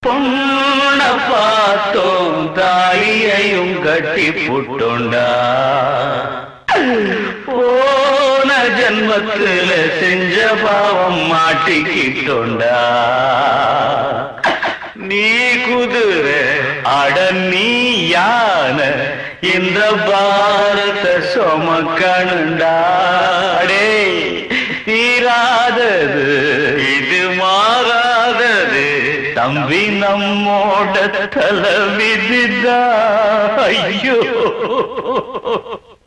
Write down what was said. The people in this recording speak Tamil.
பொண்ண பார்த்தோம் தாலியையும் கட்டி புட்டுண்டா போன ஜென்மத்துல செஞ்ச பாவம் மாட்டிக்கிட்டோண்டா நீ குதிரை அட நீ யானை இந்த பாரத சுமக்கணுண்டா அடே தீராதது இது மாறாதது தம்பி நம்மோட தலை விதிதா ஐயோ